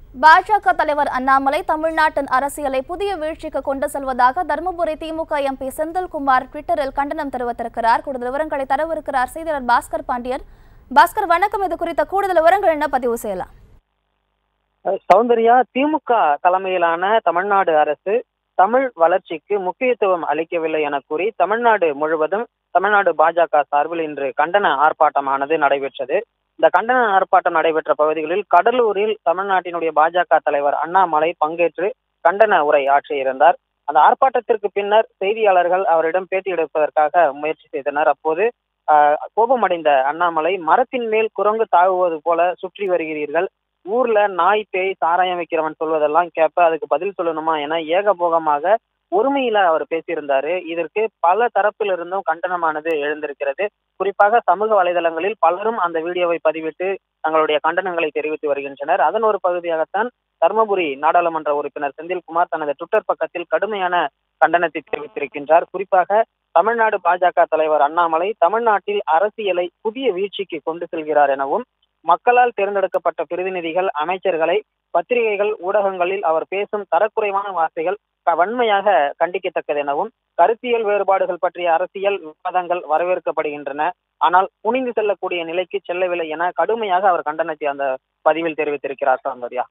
பாஜக தலைவர் அண்ணாமலை தமிழ்நாட்டின் அரசியலை புதிய வீழ்ச்சிக்கு கொண்டு செல்வதாக தருமபுரி திமுக எம்பி செந்தில்குமார் ட்விட்டரில் கண்டனம் தெரிவித்திருக்கிறார் கூடுதல் விவரங்களை தரவிருக்கிறார் செய்தியாளர் பாஸ்கர் பாண்டியன் பாஸ்கர் வணக்கம் இது குறித்த கூடுதல் விவரங்கள் என்ன பதிவு செய்யலாம் சௌந்தர்யா திமுக தலைமையிலான தமிழ்நாடு அரசு தமிழ் வளர்ச்சிக்கு முக்கியத்துவம் அளிக்கவில்லை என கூறி தமிழ்நாடு முழுவதும் தமிழ்நாடு பாஜக சார்பில் இன்று கண்டன ஆர்ப்பாட்டமானது நடைபெற்றது இந்த கண்டன ஆர்ப்பாட்டம் நடைபெற்ற பகுதிகளில் கடலூரில் தமிழ்நாட்டினுடைய பாஜக தலைவர் அண்ணாமலை பங்கேற்று கண்டன உரை ஆற்றியிருந்தார் அந்த ஆர்ப்பாட்டத்திற்கு பின்னர் செய்தியாளர்கள் அவரிடம் பேட்டி எடுப்பதற்காக முயற்சி செய்தனர் அப்போது ஆஹ், கோபமடைந்த அண்ணாமலை மரத்தின் மேல் குரங்கு தாவுவது போல சுற்றி வருகிறீர்கள் ஊர்ல நாய் பேய் சாராயம் வைக்கிறவன் சொல்வதெல்லாம் கேட்ப அதுக்கு பதில் சொல்லணுமா என ஏகபோகமாக ஒருமையில அவர் பேசியிருந்தாரு இதற்கு பல தரப்பில் இருந்தும் கண்டனமானது எழுந்திருக்கிறது குறிப்பாக சமூக வலைதளங்களில் பலரும் அந்த வீடியோவை பதிவிட்டு தங்களுடைய கண்டனங்களை தெரிவித்து வருகின்றனர் அதன் ஒரு பகுதியாகத்தான் தருமபுரி நாடாளுமன்ற உறுப்பினர் செந்தில்குமார் தனது ட்விட்டர் பக்கத்தில் கடுமையான கண்டனத்தை தெரிவித்திருக்கின்றார் குறிப்பாக தமிழ்நாடு பாஜக தலைவர் அண்ணாமலை தமிழ்நாட்டில் அரசியலை புதிய வீழ்ச்சிக்கு கொண்டு செல்கிறார் எனவும் மக்களால் தேர்ந்தெடுக்கப்பட்ட பிரதிநிதிகள் அமைச்சர்களை பத்திரிகைகள் ஊடகங்களில் அவர் பேசும் தரக்குறைவான வார்த்தைகள் க- வன்மையாக கண்டிக்கத்தக்கது எனவும் கருத்தியல் வேறுபாடுகள் பற்றிய அரசியல் விவாதங்கள் வரவேற்கப்படுகின்றன ஆனால் குனிந்து செல்லக்கூடிய நிலைக்கு செல்லவில்லை என கடுமையாக அவர் கண்டனத்தை அந்த பதிவில் தெரிவித்திருக்கிறார் Soundarya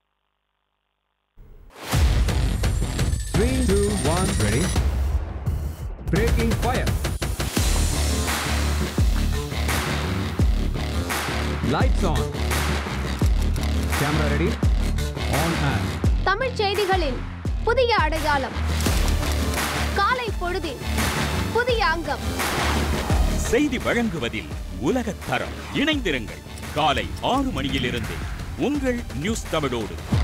Three, two, one, ready. Breaking fire. Lights on. Camera ready. On and. Tamil செய்திகளின் புதிய அடையாளம் காலை பொழுதில் புதிய அங்கம் செய்தி வழங்குவதில் உலகத் தரம் இணைந்திருங்கள் காலை ஆறு மணியிலிருந்து உங்கள் நியூஸ் தமிழோடு